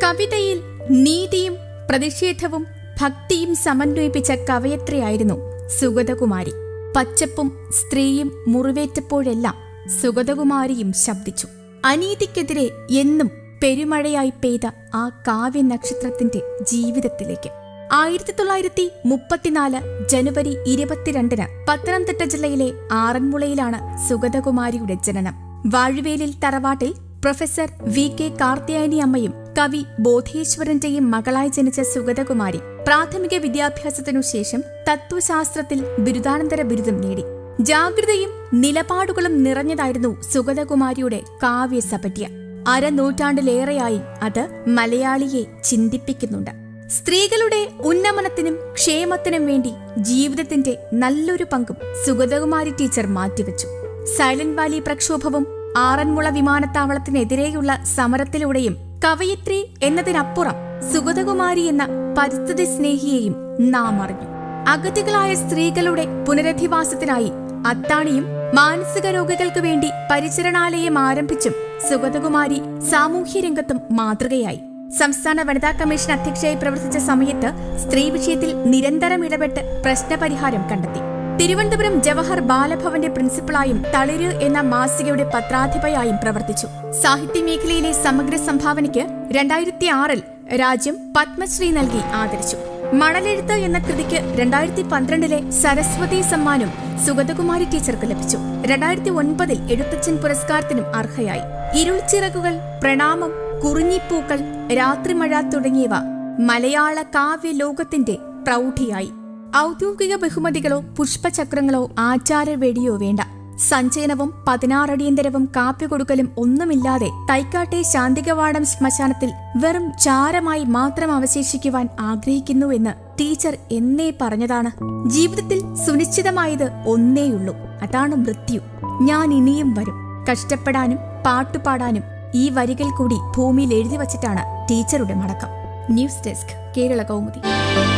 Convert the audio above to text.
കവിതയിൽ നീതിയും പ്രതിഷേധവും ഭക്തിയും സമന്വയിപ്പിച്ച കവയത്രിയായിരുന്നു സുഗതകുമാരി പച്ചപ്പും സ്ത്രീയും മുറിവേറ്റപ്പോഴെല്ലാം സുഗതകുമാരിയും ശബ്ദിച്ചു അനീതിക്കെതിരെ എന്നും പെരുമഴയായി പെയ്ത ആ കാവ്യ നക്ഷത്രത്തിന്റെ ജീവിതത്തിലേക്ക് ആയിരത്തി തൊള്ളായിരത്തി മുപ്പത്തിനാല് ജനുവരി ഇരുപത്തിരണ്ടിന് പത്തനംതിട്ട ജില്ലയിലെ ആറന്മുളയിലാണ് സുഗതകുമാരിയുടെ ജനനം വാഴുവേലിൽ തറവാട്ടിൽ പ്രൊഫസർ വി കെ കാർത്തിയായനി അമ്മയും കവി ബോധേശ്വരന്റെയും മകളായി ജനിച്ച സുഗതകുമാരി പ്രാഥമിക വിദ്യാഭ്യാസത്തിനു ശേഷം തത്വശാസ്ത്രത്തിൽ ബിരുദാനന്തര ബിരുദം നേടി ജാഗ്രതയും നിലപാടുകളും നിറഞ്ഞതായിരുന്നു സുഗതകുമാരിയുടെ കാവ്യസപര്യ അരനൂറ്റാണ്ടിലേറെയായി അത് മലയാളിയെ ചിന്തിപ്പിക്കുന്നുണ്ട് സ്ത്രീകളുടെ ഉന്നമനത്തിനും ക്ഷേമത്തിനും വേണ്ടി ജീവിതത്തിന്റെ നല്ലൊരു പങ്കും സുഗതകുമാരി ടീച്ചർ മാറ്റിവെച്ചു സൈലന്റ് വാലി പ്രക്ഷോഭവും ആറന്മുള വിമാനത്താവളത്തിനെതിരെയുള്ള സമരത്തിലൂടെയും കവയിത്രി എന്നതിനപ്പുറം സുഗതകുമാരി എന്ന പരിസ്ഥിതി സ്നേഹിയെയും നാം അറിഞ്ഞു അഗതികളായ സ്ത്രീകളുടെ പുനരധിവാസത്തിനായി അത്താണിയും മാനസിക രോഗികൾക്ക് വേണ്ടി പരിചരണാലയം ആരംഭിച്ചും സുഗതകുമാരി സാമൂഹ്യരംഗത്തും മാതൃകയായി സംസ്ഥാന വനിതാ കമ്മീഷൻ അധ്യക്ഷയായി പ്രവർത്തിച്ച സമയത്ത് സ്ത്രീ വിഷയത്തിൽ നിരന്തരം ഇടപെട്ട് പ്രശ്നപരിഹാരം കണ്ടെത്തി തിരുവനന്തപുരം ജവഹർ ബാലഭവന്റെ പ്രിൻസിപ്പളായും തളിര് എന്ന മാസികയുടെ പത്രാധിപയായും പ്രവർത്തിച്ചു സാഹിത്യ മേഖലയിലെ സമഗ്ര സംഭാവനയ്ക്ക് രണ്ടായിരത്തി ആറിൽ രാജ്യം പത്മശ്രീ നൽകി ആദരിച്ചു മണലെഴുത്ത് എന്ന കൃതിക്ക് രണ്ടായിരത്തി പന്ത്രണ്ടിലെ സരസ്വതി സമ്മാനം സുഗതകുമാരി ടീച്ചർക്ക് ലഭിച്ചു രണ്ടായിരത്തി ഒൻപതിൽ എഴുത്തച്ഛൻ പുരസ്കാരത്തിനും അർഹയായി ഇരുൾ ചിറകുകൾ പ്രണാമം കുറിഞ്ഞിപ്പൂക്കൾ രാത്രിമഴ തുടങ്ങിയവ മലയാള കാവ്യ ലോകത്തിന്റെ പ്രൗഢിയായി ഔദ്യോഗിക ബഹുമതികളോ പുഷ്പചക്രങ്ങളോ ആചാരവേടിയോ വേണ്ട സഞ്ചയനവും പതിനാറടിയന്തരവും കാപ്പി കൊടുക്കലും ഒന്നുമില്ലാതെ തൈക്കാട്ടെ ശാന്തികവാടം ശ്മശാനത്തിൽ വെറും ചാരമായി മാത്രം അവശേഷിക്കുവാൻ ആഗ്രഹിക്കുന്നുവെന്ന് ടീച്ചർ എന്നേ പറഞ്ഞതാണ് ജീവിതത്തിൽ സുനിശ്ചിതമായത് ഒന്നേയുള്ളൂ അതാണ് മൃത്യു ഞാൻ ഇനിയും വരും കഷ്ടപ്പെടാനും പാട്ടുപാടാനും ഈ വരികൾ കൂടി ഭൂമിയിൽ എഴുതി വച്ചിട്ടാണ് ടീച്ചറുടെ മടക്കം ന്യൂസ് ഡെസ്ക് കേരള കൗമുദി